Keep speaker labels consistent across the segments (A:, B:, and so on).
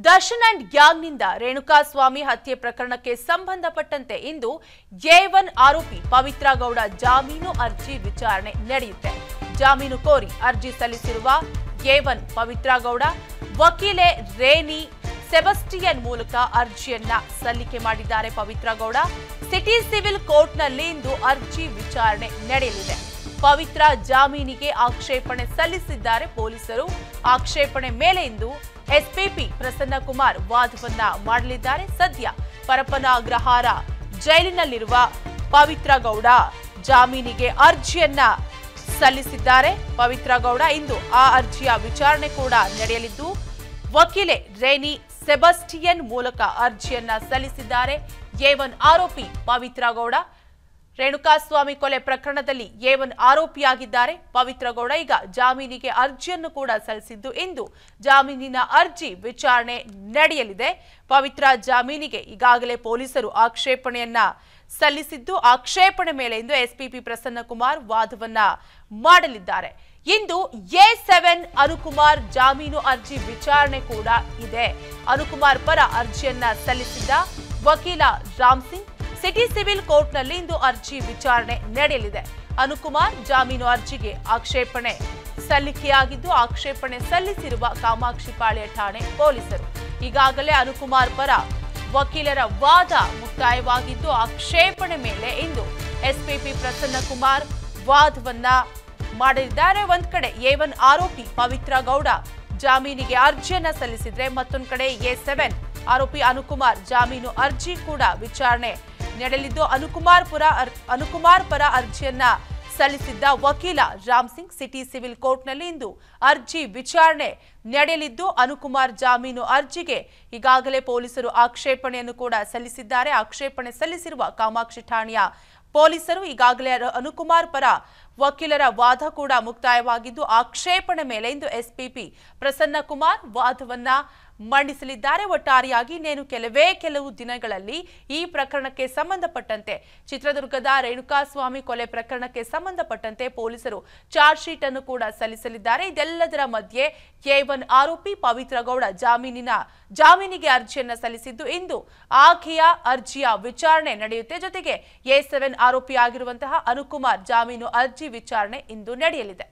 A: Darshan and ಗ್ಯಾಂಗ್ನಿಂದ Renukaswamy ಹತ್ಯೆ ಪ್ರಕರಣಕ್ಕೆ ಸಂಬಂಧಪಟ್ಟಂತೆ ಇಂದು ಎ ಒನ್ ಆರೋಪಿ ಪವಿತ್ರ ಗೌಡ ಜಾಮೀನು ಅರ್ಜಿ ವಿಚಾರಣೆ ನಡೆಯುತ್ತೆ ಜಾಮೀನು ಕೋರಿ ಅರ್ಜಿ ಸಲ್ಲಿಸಿರುವ ಎ ಒನ್ ಪವಿತ್ರ ಗೌಡ ವಕೀಲೆ ರೇನಿ ಸೆಬಸ್ಟಿಯನ್ ಮೂಲಕ ಅರ್ಜಿಯನ್ನ ಸಲ್ಲಿಕೆ ಮಾಡಿದ್ದಾರೆ ಪವಿತ್ರ ಗೌಡ ಸಿಟಿ ಸಿವಿಲ್ ಕೋರ್ಟ್ನಲ್ಲಿ ಇಂದು ಅರ್ಜಿ ವಿಚಾರಣೆ ನಡೆಯಲಿದೆ ಪವಿತ್ರ ಜಾಮೀನಿಗೆ ಆಕ್ಷೇಪಣೆ ಸಲ್ಲಿಸಿದ್ದಾರೆ ಪೊಲೀಸರು ಆಕ್ಷೇಪಣೆ ಮೇಲೆ ಇಂದು ಎಸ್ಪಿಪಿ ಪ್ರಸನ್ನ ಕುಮಾರ್ ವಾದವನ್ನ ಮಾಡಲಿದ್ದಾರೆ ಸದ್ಯ ಪರಪನ ಅಗ್ರಹಾರ ಜೈಲಿನಲ್ಲಿರುವ ಪವಿತ್ರ ಗೌಡ ಜಾಮೀನಿಗೆ ಅರ್ಜಿಯನ್ನ ಸಲ್ಲಿಸಿದ್ದಾರೆ ಪವಿತ್ರ ಗೌಡ ಇಂದು ಆ ಅರ್ಜಿಯ ವಿಚಾರಣೆ ಕೂಡ ನಡೆಯಲಿದ್ದು ವಕೀಲೆ ರೇನಿ ಸೆಬಸ್ಟಿಯನ್ ಮೂಲಕ ಅರ್ಜಿಯನ್ನ ಸಲ್ಲಿಸಿದ್ದಾರೆ ಎ ಒನ್ ಆರೋಪಿ ಪವಿತ್ರ ಗೌಡ ರೇಣುಕಾಸ್ವಾಮಿ ಕೊಲೆ ಪ್ರಕರಣದಲ್ಲಿ ಎ ಒನ್ ಆರೋಪಿಯಾಗಿದ್ದಾರೆ ಪವಿತ್ರ ಗೌಡ ಈಗ ಜಾಮೀನಿಗೆ ಅರ್ಜಿಯನ್ನು ಕೂಡ ಸಲ್ಲಿಸಿದ್ದು ಇಂದು ಜಾಮೀನಿನ ಅರ್ಜಿ ವಿಚಾರಣೆ ನಡೆಯಲಿದೆ ಪವಿತ್ರ ಜಾಮೀನಿಗೆ ಈಗಾಗಲೇ ಪೊಲೀಸರು ಆಕ್ಷೇಪಣೆಯನ್ನ ಸಲ್ಲಿಸಿದ್ದು ಆಕ್ಷೇಪಣೆ ಮೇಲೆ ಇಂದು ಎಸ್ಪಿಪಿ ಪ್ರಸನ್ನ ಕುಮಾರ್ ವಾದವನ್ನ ಮಾಡಲಿದ್ದಾರೆ ಇಂದು ಎ ಸೆವೆನ್ ಅನುಕುಮಾರ್ ಜಾಮೀನು ಅರ್ಜಿ ವಿಚಾರಣೆ ಕೂಡ ಇದೆ ಅನುಕುಮಾರ್ ಪರ ಅರ್ಜಿಯನ್ನ ಸಲ್ಲಿಸಿದ್ದ ವಕೀಲ ರಾಮ್ ಸಿಂಗ್ ಸಿಟಿ ಸಿವಿಲ್ ಕೋರ್ಟ್ನಲ್ಲಿ ಇಂದು ಅರ್ಜಿ ವಿಚಾರಣೆ ನಡೆಯಲಿದೆ ಅನುಕುಮಾರ್ ಜಾಮೀನು ಅರ್ಜಿಗೆ ಆಕ್ಷೇಪಣೆ ಸಲ್ಲಿಕೆಯಾಗಿದ್ದು ಆಕ್ಷೇಪಣೆ ಸಲ್ಲಿಸಿರುವ ಕಾಮಾಕ್ಷಿ ಪಾಳ್ಯ ಠಾಣೆ ಪೊಲೀಸರು ಈಗಾಗಲೇ ಅನುಕುಮಾರ್ ಪರ ವಕೀಲರ ವಾದ ಮುಕ್ತಾಯವಾಗಿದ್ದು ಆಕ್ಷೇಪಣೆ ಮೇಲೆ ಇಂದು ಎಸ್ಪಿಪಿ ಪ್ರಸನ್ನ ಕುಮಾರ್ ವಾದವನ್ನ ಮಾಡಲಿದ್ದಾರೆ ಒಂದ್ ಕಡೆ ಎ ಒನ್ ಆರೋಪಿ ಪವಿತ್ರ ಗೌಡ ಜಾಮೀನಿಗೆ ಅರ್ಜಿಯನ್ನ ಸಲ್ಲಿಸಿದ್ರೆ ಮತ್ತೊಂದ್ ಕಡೆ ಎ ಸೆವೆನ್ ಆರೋಪಿ ಅನುಕುಮಾರ್ ಜಾಮೀನು ಅರ್ಜಿ ಕೂಡ ವಿಚಾರಣೆ ನಡೆಯಲಿದ್ದು ಅನುಕುಮಾರ್ ಪುರ ಅರ್- ಅನುಕುಮಾರ್ ಪರ ಅರ್ಜಿಯನ್ನ ಸಲ್ಲಿಸಿದ್ದ ವಕೀಲ ರಾಮ್ ಸಿಂಗ್ ಸಿಟಿ ಸಿವಿಲ್ ಕೋರ್ಟ್ನಲ್ಲಿ ಇಂದು ಅರ್ಜಿ ವಿಚಾರಣೆ ನಡೆಯಲಿದ್ದು ಅನುಕುಮಾರ್ ಜಾಮೀನು ಅರ್ಜಿಗೆ ಈಗಾಗಲೇ ಪೊಲೀಸರು ಆಕ್ಷೇಪಣೆಯನ್ನು ಕೂಡ ಸಲ್ಲಿಸಿದ್ದಾರೆ ಆಕ್ಷೇಪಣೆ ಸಲ್ಲಿಸಿರುವ ಕಾಮಾಕ್ಷಿ ಠಾಣೆಯ ಪೊಲೀಸರು ಈಗಾಗಲೇ ಅರ- ಅನುಕುಮಾರ್ ಪರ ವಕೀಲರ ವಾದ ಕೂಡ ಮುಕ್ತಾಯವಾಗಿದ್ದು ಆಕ್ಷೇಪಣೆ ಮೇಲೆ ಇಂದು ಎಸ್ಪಿಪಿ ಪ್ರಸನ್ನ ಕುಮಾರ್ ವಾದವನ್ನ ಮಂಡಿಸಲಿದ್ದಾರೆ ಒಟ್ಟಾರೆಯಾಗಿ ಇನ್ನೇನು ಕೆಲವೇ ಕೆಲವು ದಿನಗಳಲ್ಲಿ ಈ ಪ್ರಕರಣಕ್ಕೆ ಸಂಬಂಧಪಟ್ಟಂತೆ ಚಿತ್ರದುರ್ಗದ ರೇಣುಕಾಸ್ವಾಮಿ ಕೊಲೆ ಪ್ರಕರಣಕ್ಕೆ ಸಂಬಂಧಪಟ್ಟಂತೆ ಪೊಲೀಸರು ಚಾರ್ಜ್ ಶೀಟ್ ಅನ್ನು ಕೂಡ ಸಲ್ಲಿಸಲಿದ್ದಾರೆ ಇದೆಲ್ಲದರ ಮಧ್ಯೆ ಎ ಒನ್ ಆರೋಪಿ ಪವಿತ್ರ ಗೌಡ ಜಾಮೀನಿನ ಜಾಮೀನಿಗೆ ಅರ್ಜಿಯನ್ನ ಸಲ್ಲಿಸಿದ್ದು ಇಂದು ಆಕೆಯ ಅರ್ಜಿಯ ವಿಚಾರಣೆ ನಡೆಯುತ್ತೆ ಜೊತೆಗೆ ಎ ಸೆವೆನ್ ಆರೋಪಿಯಾಗಿರುವಂತಹ ಅನುಕುಮಾರ್ ಜಾಮೀನು ಅರ್ಜಿ ವಿಚಾರಣೆ ಇಂದು ನಡೆಯಲಿದೆ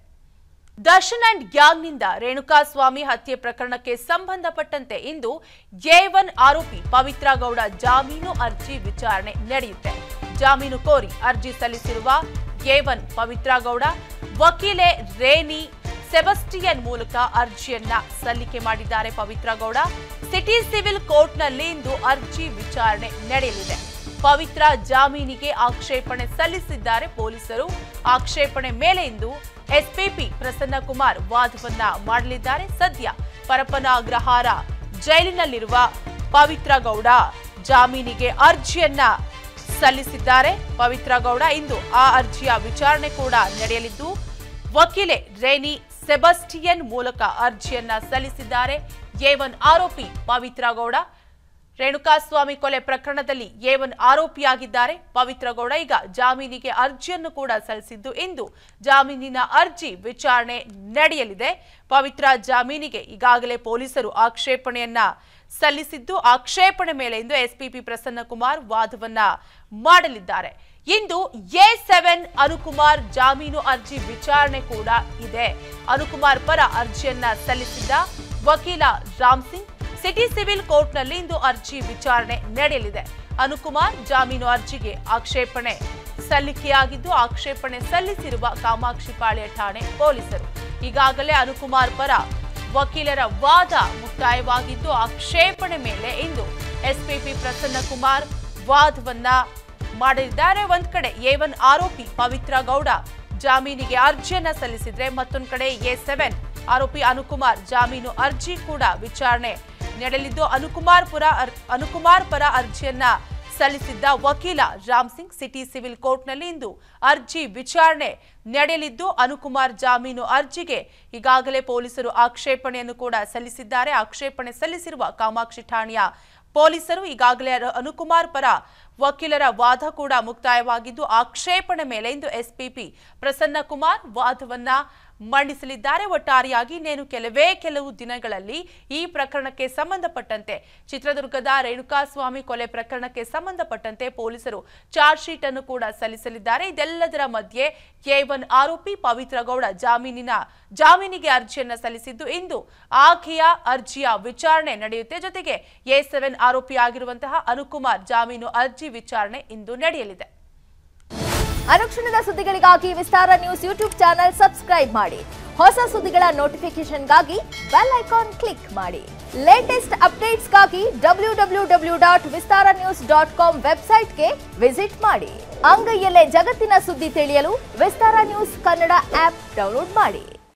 A: ದರ್ಶನ್ ಅಂಡ್ ಗ್ಯಾಂಗ್ನಿಂದ ರೇಣುಕಾಸ್ವಾಮಿ ಹತ್ಯೆ ಪ್ರಕರಣಕ್ಕೆ ಸಂಬಂಧಪಟ್ಟಂತೆ ಇಂದು ಎ ಒನ್ ಆರೋಪಿ ಪವಿತ್ರ ಗೌಡ ಜಾಮೀನು ಅರ್ಜಿ ವಿಚಾರಣೆ ನಡೆಯುತ್ತೆ ಜಾಮೀನು ಕೋರಿ ಅರ್ಜಿ ಸಲ್ಲಿಸಿರುವ ಎ ಒನ್ ಪವಿತ್ರ ಗೌಡ ವಕೀಲೆ ರೇನಿ ಸೆಬಸ್ಟಿಯನ್ ಮೂಲಕ ಅರ್ಜಿಯನ್ನ ಸಲ್ಲಿಕೆ ಮಾಡಿದ್ದಾರೆ ಪವಿತ್ರ ಗೌಡ ಸಿಟಿ ಸಿವಿಲ್ ಕೋರ್ಟ್ನಲ್ಲಿ ಇಂದು ಅರ್ಜಿ ವಿಚಾರಣೆ ನಡೆಯಲಿದೆ ಪವಿತ್ರ ಜಾಮೀನಿಗೆ ಆಕ್ಷೇಪಣೆ ಸಲ್ಲಿಸಿದ್ದಾರೆ ಪೊಲೀಸರು ಆಕ್ಷೇಪಣೆ ಮೇಲೆ ಇಂದು ಎಸ್ಪಿಪಿ ಪ್ರಸನ್ನ ಕುಮಾರ್ ವಾದವನ್ನ ಮಾಡಲಿದ್ದಾರೆ ಸದ್ಯ ಪರಪನ ಅಗ್ರಹಾರ ಜೈಲಿನಲ್ಲಿರುವ ಪವಿತ್ರ ಗೌಡ ಜಾಮೀನಿಗೆ ಅರ್ಜಿಯನ್ನ ಸಲ್ಲಿಸಿದ್ದಾರೆ ಪವಿತ್ರ ಗೌಡ ಇಂದು ಆ ಅರ್ಜಿಯ ವಿಚಾರಣೆ ಕೂಡ ನಡೆಯಲಿದ್ದು ವಕೀಲೆ ರೇನಿ ಸೆಬಸ್ಟಿಯನ್ ಮೂಲಕ ಅರ್ಜಿಯನ್ನ ಸಲ್ಲಿಸಿದ್ದಾರೆ ಎ ಒನ್ ಆರೋಪಿ ಪವಿತ್ರ ಗೌಡ ರೇಣುಕಾಸ್ವಾಮಿ ಕೊಲೆ ಪ್ರಕರಣದಲ್ಲಿ ಎ ಒನ್ ಆರೋಪಿಯಾಗಿದ್ದಾರೆ ಪವಿತ್ರ ಗೌಡ ಈಗ ಜಾಮೀನಿಗೆ ಅರ್ಜಿಯನ್ನು ಕೂಡ ಸಲ್ಲಿಸಿದ್ದು ಇಂದು ಜಾಮೀನಿನ ಅರ್ಜಿ ವಿಚಾರಣೆ ನಡೆಯಲಿದೆ ಪವಿತ್ರ ಜಾಮೀನಿಗೆ ಈಗಾಗಲೇ ಪೊಲೀಸರು ಆಕ್ಷೇಪಣೆಯನ್ನ ಸಲ್ಲಿಸಿದ್ದು ಆಕ್ಷೇಪಣೆ ಮೇಲೆ ಇಂದು ಎಸ್ಪಿಪಿ ಪ್ರಸನ್ನ ಕುಮಾರ್ ವಾದವನ್ನ ಮಾಡಲಿದ್ದಾರೆ ಇಂದು ಎ ಸೆವೆನ್ ಅನುಕುಮಾರ್ ಜಾಮೀನು ಅರ್ಜಿ ವಿಚಾರಣೆ ಕೂಡ ಇದೆ ಅನುಕುಮಾರ್ ಪರ ಅರ್ಜಿಯನ್ನ ಸಲ್ಲಿಸಿದ್ದ ವಕೀಲ ರಾಮ್ ಸಿಂಗ್ ಸಿಟಿ ಸಿವಿಲ್ ಕೋರ್ಟ್ನಲ್ಲಿ ಇಂದು ಅರ್ಜಿ ವಿಚಾರಣೆ ನಡೆಯಲಿದೆ ಅನುಕುಮಾರ್ ಜಾಮೀನು ಅರ್ಜಿಗೆ ಆಕ್ಷೇಪಣೆ ಸಲ್ಲಿಕೆಯಾಗಿದ್ದು ಆಕ್ಷೇಪಣೆ ಸಲ್ಲಿಸಿರುವ ಕಾಮಾಕ್ಷಿ ಪಾಳ್ಯ ಠಾಣೆ ಪೊಲೀಸರು ಈಗಾಗಲೇ ಅನುಕುಮಾರ್ ಪರ ವಕೀಲರ ವಾದ ಮುಕ್ತಾಯವಾಗಿದ್ದು ಆಕ್ಷೇಪಣೆ ಮೇಲೆ ಇಂದು ಎಸ್ಪಿಪಿ ಪ್ರಸನ್ನ ಕುಮಾರ್ ವಾದವನ್ನ ಮಾಡಲಿದ್ದಾರೆ ಒಂದ್ ಕಡೆ ಎ ಒನ್ ಆರೋಪಿ ಪವಿತ್ರ ಗೌಡ ಜಾಮೀನಿಗೆ ಅರ್ಜಿಯನ್ನ ಸಲ್ಲಿಸಿದ್ರೆ ಮತ್ತೊಂದ್ ಕಡೆ ಎ ಸೆವೆನ್ ಆರೋಪಿ ಅನುಕುಮಾರ್ ಜಾಮೀನು ಅರ್ಜಿ ಕೂಡ ವಿಚಾರಣೆ ನಡೆಯಲಿದ್ದು ಅನುಕುಮಾರ್ ಪುರ ಅರ್- ಅನುಕುಮಾರ್ ಪರ ಅರ್ಜಿಯನ್ನ ಸಲ್ಲಿಸಿದ್ದ ವಕೀಲ ರಾಮ್ ಸಿಂಗ್ ಸಿಟಿ ಸಿವಿಲ್ ಕೋರ್ಟ್ನಲ್ಲಿ ಇಂದು ಅರ್ಜಿ ವಿಚಾರಣೆ ನಡೆಯಲಿದ್ದು ಅನುಕುಮಾರ್ ಜಾಮೀನು ಅರ್ಜಿಗೆ ಈಗಾಗಲೇ ಪೊಲೀಸರು ಆಕ್ಷೇಪಣೆಯನ್ನು ಕೂಡ ಸಲ್ಲಿಸಿದ್ದಾರೆ ಆಕ್ಷೇಪಣೆ ಸಲ್ಲಿಸಿರುವ ಕಾಮಾಕ್ಷಿ ಠಾಣೆಯ ಪೊಲೀಸರು ಈಗಾಗಲೇ ಅರ- ಅನುಕುಮಾರ್ ಪರ ವಕೀಲರ ವಾದ ಕೂಡ ಮುಕ್ತಾಯವಾಗಿದ್ದು ಆಕ್ಷೇಪಣೆ ಮೇಲೆ ಇಂದು ಎಸ್ಪಿಪಿ ಪ್ರಸನ್ನ ಕುಮಾರ್ ವಾದವನ್ನ ಮಂಡಿಸಲಿದ್ದಾರೆ ಒಟ್ಟಾರೆಯಾಗಿ ಇನ್ನೇನು ಕೆಲವೇ ಕೆಲವು ದಿನಗಳಲ್ಲಿ ಈ ಪ್ರಕರಣಕ್ಕೆ ಸಂಬಂಧಪಟ್ಟಂತೆ ಚಿತ್ರದುರ್ಗದ ರೇಣುಕಾಸ್ವಾಮಿ ಕೊಲೆ ಪ್ರಕರಣಕ್ಕೆ ಸಂಬಂಧಪಟ್ಟಂತೆ ಪೊಲೀಸರು ಚಾರ್ಜ್ ಶೀಟ್ ಅನ್ನು ಕೂಡ ಸಲ್ಲಿಸಲಿದ್ದಾರೆ ಇದೆಲ್ಲದರ ಮಧ್ಯೆ ಎ ಒನ್ ಆರೋಪಿ ಪವಿತ್ರ ಗೌಡ ಜಾಮೀನಿನ ಜಾಮೀನಿಗೆ ಅರ್ಜಿಯನ್ನ ಸಲ್ಲಿಸಿದ್ದು ಇಂದು ಆಕೆಯ ಅರ್ಜಿಯ ವಿಚಾರಣೆ ನಡೆಯುತ್ತೆ ಜೊತೆಗೆ ಎ ಸೆವೆನ್ ಆರೋಪಿ ಆಗಿರುವಂತಹ ಅನುಕುಮಾರ್ ಜಾಮೀನು ಅರ್ಜಿ ವಿಚಾರಣೆ ಇಂದು ನಡೆಯಲಿದೆ
B: ಅನುಕ್ಷಣದ ಸುದ್ದಿಗಳಿಗಾಗಿ Vistara news YouTube channel subscribe ಮಾಡಿ ಹೊಸ ಸುದ್ದಿಗಳ ನೋಟಿಫಿಕೇಶನ್ಗಾಗಿ ಬೆಲ್ ಐಕಾನ್ ಕ್ಲಿಕ್ ಮಾಡಿ ಲೇಟೆಸ್ಟ್ ಅಪ್ಡೇಟ್ಸ್ಗಾಗಿ W W W dot Vistara news dot com ವೆಬ್ಸೈಟ್ಗೆ ವಿಸಿಟ್ ಮಾಡಿ ಅಂಗೈಯಲ್ಲೇ ಜಗತ್ತಿನ ಸುದ್ದಿ ತಿಳಿಯಲು Vistara news Kannada app download ಮಾಡಿ